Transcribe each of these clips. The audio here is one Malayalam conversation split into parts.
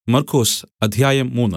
മർക്കൊസ് അധ്യായം മൂന്ന്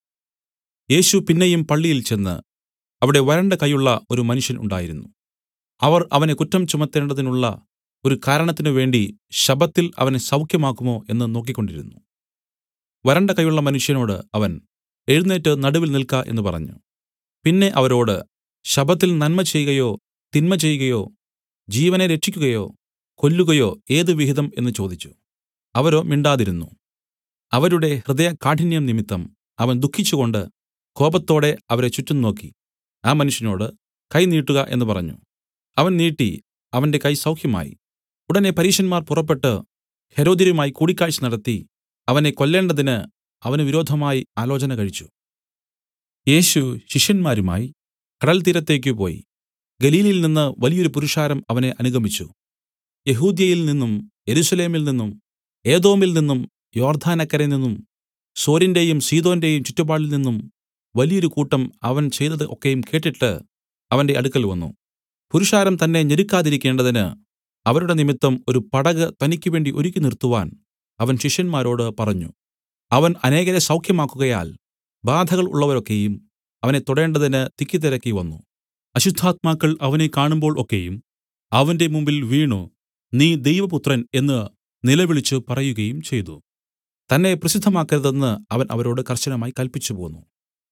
യേശു പിന്നെയും പള്ളിയിൽ ചെന്ന് അവിടെ വരണ്ട കയ്യുള്ള ഒരു മനുഷ്യൻ ഉണ്ടായിരുന്നു അവർ അവനെ കുറ്റം ചുമത്തേണ്ടതിനുള്ള ഒരു കാരണത്തിന് വേണ്ടി ശബ്ബത്തിൽ അവനെ സൌഖ്യമാക്കുമോ എന്ന് നോക്കിക്കൊണ്ടിരുന്നു വരണ്ട കയ്യുള്ള മനുഷ്യനോട് അവൻ എഴുന്നേറ്റ് നടുവിൽ നിൽക്ക എന്ന് പറഞ്ഞു പിന്നെ അവരോട് ശബ്ബത്തിൽ നന്മ ചെയ്കയോ തിന്മ ചെയ്കയോ ജീവനെ രക്ഷിക്കുകയോ കൊല്ലുകയോ ഏത് വിഹിതം എന്ന് ചോദിച്ചു അവരോ മിണ്ടാതിരുന്നു അവരുടെ ഹൃദയകാഠിന്യം നിമിത്തം അവൻ ദുഃഖിച്ചുകൊണ്ട് കോപത്തോടെ അവരെ ചുറ്റും നോക്കി ആ മനുഷ്യനോട് കൈ നീട്ടുക എന്ന് പറഞ്ഞു അവൻ നീട്ടി അവന്റെ കൈ സൗഖ്യമായി ഉടനെ പരീശന്മാർ പുറപ്പെട്ടു ഹെരോദ്യരുമായി കൂടിക്കാഴ്ച നടത്തി അവനെ കൊല്ലേണ്ടതിന് അവന് വിരോധമായി ആലോചന കഴിച്ചു യേശു ശിഷ്യന്മാരുമായി കടൽത്തീരത്തേക്ക് പോയി ഗലീലയിൽ നിന്ന് വലിയൊരു പുരുഷാരം അവനെ അനുഗമിച്ചു യെഹൂദ്യയിൽ നിന്നും യെരൂശലേമിൽ നിന്നും ഏദോമിൽ നിന്നും യോർദ്ദാനക്കരയിൽ നിന്നും സോരിന്റെയും സീദോന്റെയും ചുറ്റുപാടിൽ നിന്നും വലിയൊരു കൂട്ടം അവൻ ചെയ്തത് ഒക്കെയും കേട്ടിട്ട് അവന്റെ അടുക്കൽ വന്നു പുരുഷാരം തന്നെ ഞെരുക്കാതിരിക്കേണ്ടതിന് അവരുടെ നിമിത്തം ഒരു പടക് തനിക്ക് വേണ്ടി ഒരുക്കി നിർത്തുവാൻ അവൻ ശിഷ്യന്മാരോട് പറഞ്ഞു അവൻ അനേകരെ സൗഖ്യമാക്കുകയാൽ ബാധകൾ ഉള്ളവരൊക്കെയും അവനെ തൊടേണ്ടതിന് തിക്കിത്തിരക്കി വന്നു അശുദ്ധാത്മാക്കൾ അവനെ കാണുമ്പോൾ ഒക്കെയും അവന്റെ മുമ്പിൽ വീണു നീ ദൈവപുത്രൻ എന്ന് നിലവിളിച്ചു പറയുകയും ചെയ്തു തന്നെ പ്രസിദ്ധമാക്കരുതെന്ന് അവൻ അവരോട് കർശനമായി കല്പിച്ചുപോന്നു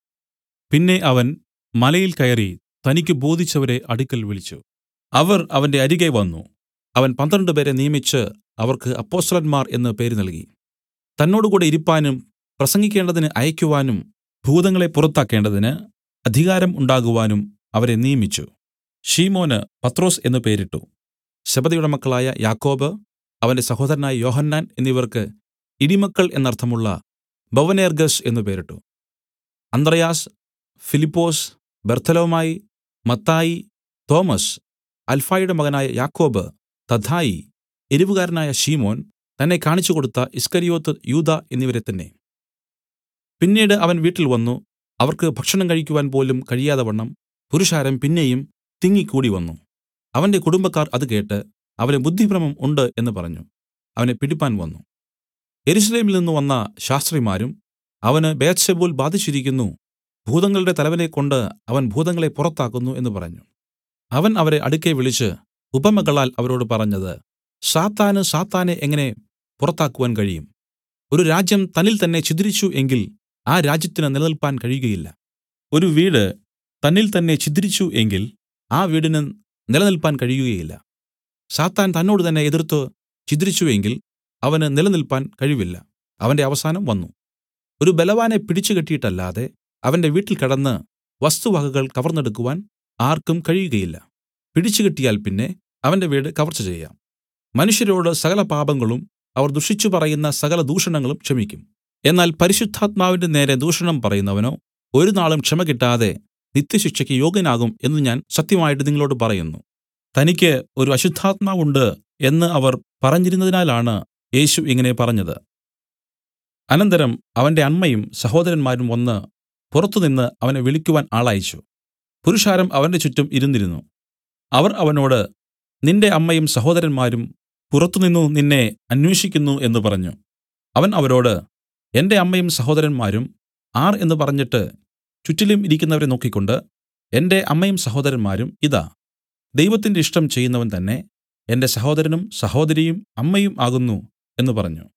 പിന്നെ അവൻ മലയിൽ കയറി തനിക്ക് ബോധിച്ചവരെ അടുക്കൽ വിളിച്ചു അവർ അവന്റെ അരികെ വന്നു അവൻ പന്ത്രണ്ട് പേരെ നിയമിച്ച് അവർക്ക് അപ്പൊസ്തലന്മാർ എന്ന് പേര് നൽകി തന്നോടുകൂടെ ഇരിപ്പാനും പ്രസംഗിക്കേണ്ടതിന് അയക്കുവാനും ഭൂതങ്ങളെ പുറത്താക്കേണ്ടതിന് അധികാരം ഉണ്ടാകുവാനും അവരെ നിയമിച്ചു ഷീമോന് പത്രോസ് എന്ന് പേരിട്ടു ശബദിയുടെ മക്കളായ യാക്കോബ് അവന്റെ സഹോദരനായ യോഹന്നാൻ എന്നിവർക്ക് ഇടിമക്കൾ എന്നർത്ഥമുള്ള ബവനേർഗസ് എന്നു പേരിട്ടു അന്ത്രയാസ് ഫിലിപ്പോസ് ബർത്തലോമായി മത്തായി തോമസ് അൽഫായുടെ മകനായ യാക്കോബ് തദ്ദായി എരിവുകാരനായ ശീമോൻ തന്നെ കാണിച്ചു കൊടുത്ത ഇസ്കരിയോത്ത് യൂദ എന്നിവരെ തന്നെ പിന്നീട് അവൻ വീട്ടിൽ വന്നു അവർക്ക് ഭക്ഷണം കഴിക്കുവാൻ പോലും കഴിയാതവണ്ണം പുരുഷാരം പിന്നെയും തിങ്ങിക്കൂടി വന്നു അവന്റെ കുടുംബക്കാർ അത് കേട്ട് അവന് ബുദ്ധിഭ്രമം ഉണ്ട് എന്ന് പറഞ്ഞു അവനെ പിടിപ്പാൻ വന്നു യെരൂശലേമിൽ നിന്ന് വന്ന ശാസ്ത്രിമാരും അവന് ബേത്ത്ശെബൂൽ ബാധിച്ചിരിക്കുന്നു ഭൂതങ്ങളുടെ തലവനെക്കൊണ്ട് അവൻ ഭൂതങ്ങളെ പുറത്താക്കുന്നു എന്ന് പറഞ്ഞു അവൻ അവരെ അടുക്കെ വിളിച്ച് ഉപമകളാൽ അവരോട് പറഞ്ഞത് സാത്താന് സാത്താനെ എങ്ങനെ പുറത്താക്കുവാൻ കഴിയും ഒരു രാജ്യം തന്നിൽ തന്നെ ഛിദ്രിച്ചു എങ്കിൽ ആ രാജ്യത്തിന് നിലനിൽപ്പാൻ കഴിയുകയില്ല ഒരു വീട് തന്നിൽ തന്നെ ഛിദ്രിച്ചു എങ്കിൽ ആ വീടിന് നിലനിൽപ്പാൻ കഴിയുകയില്ല സാത്താൻ തന്നോട് തന്നെ എതിർത്ത് ഛിദ്രിച്ചു എങ്കിൽ അവന് നിലനിൽപ്പാൻ കഴിവില്ല അവന്റെ അവസാനം വന്നു ഒരു ബലവാനെ പിടിച്ചു കെട്ടിയിട്ടല്ലാതെ അവന്റെ വീട്ടിൽ കടന്ന് വസ്തുവകകൾ കവർന്നെടുക്കുവാൻ ആർക്കും കഴിയുകയില്ല പിടിച്ചുകെട്ടിയാൽ പിന്നെ അവന്റെ വീട് കവർച്ച ചെയ്യാം മനുഷ്യരോട് സകല പാപങ്ങളും അവർ ദുഷിച്ചു പറയുന്ന സകല ദൂഷണങ്ങളും ക്ഷമിക്കും എന്നാൽ പരിശുദ്ധാത്മാവിന്റെ നേരെ ദൂഷണം പറയുന്നവനോ ഒരു നാളും ക്ഷമ കിട്ടാതെ നിത്യശിക്ഷയ്ക്ക് യോഗ്യനാകും എന്ന് ഞാൻ സത്യമായിട്ട് നിങ്ങളോട് പറയുന്നു തനിക്ക് ഒരു അശുദ്ധാത്മാവുണ്ട് എന്ന് അവർ പറഞ്ഞിരുന്നതിനാലാണ് യേശു ഇങ്ങനെ പറഞ്ഞത് അനന്തരം അവന്റെ അമ്മയും സഹോദരന്മാരും വന്ന് പുറത്തുനിന്ന് അവനെ വിളിക്കുവാൻ ആളയച്ചു പുരുഷാരം അവന്റെ ചുറ്റും ഇരുന്നിരുന്നു അവർ അവനോട് നിന്റെ അമ്മയും സഹോദരന്മാരും പുറത്തുനിന്നു നിന്നെ അന്വേഷിക്കുന്നു എന്ന് പറഞ്ഞു അവൻ അവരോട് എന്റെ അമ്മയും സഹോദരന്മാരും ആർ എന്ന് പറഞ്ഞിട്ട് ചുറ്റിലും ഇരിക്കുന്നവരെ നോക്കിക്കൊണ്ട് എന്റെ അമ്മയും സഹോദരന്മാരും ഇതാ ദൈവത്തിന്റെ ഇഷ്ടം ചെയ്യുന്നവൻ തന്നെ എന്റെ സഹോദരനും സഹോദരിയും അമ്മയും ആകുന്നു എന്ന് പറഞ്ഞു